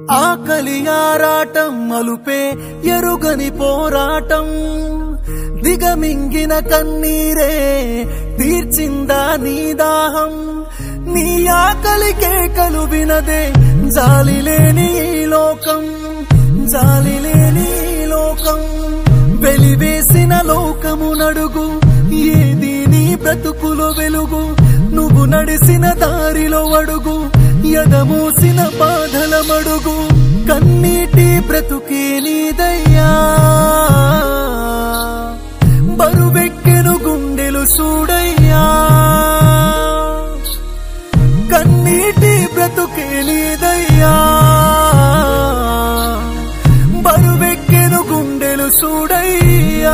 ఆకలి ఆరాటం అలుపే ఎరుగని పోరాటం దిగమింగిన కన్నీరే తీర్చిందా నీ దాహం నీ ఆకలి కేకలు వినదే జాలి లేని ఈ లోకం జాలి లేని ఈ లోకం వెలివేసిన లోకము నడుగు ఏది నీ బ్రతుకులో వెలుగు నువ్వు నడిసిన దారిలో అడుగు ఎదమూసిన బాధల మడుగు కన్నీటి బ్రతుకే నీదయ్యా బరువెక్కెను గుండెలు చూడయ్యా కన్నీటి బ్రతుకే నీదయ్యా బరువెక్కెను గుండెలు చూడయ్యా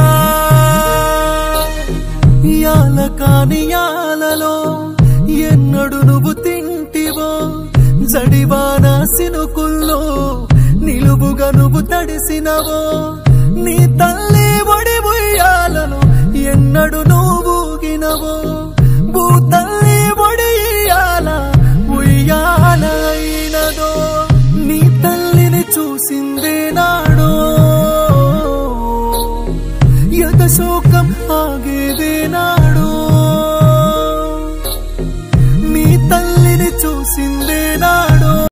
యాల కాని యాలలో ఎన్నడు నువ్వు తింటివో జడివాన సినుకుల్లో నిలువుగా నువ్వు తడిసినవో నీ తల్లి ఒడి ఉయ్యాలను ఎన్నడు నువ్వు ఊగినవో భూతల్లి ఒడి ఇయ్యాల ఉయ్యాల అయినదో నీ తల్లిని చూసిందే నాడు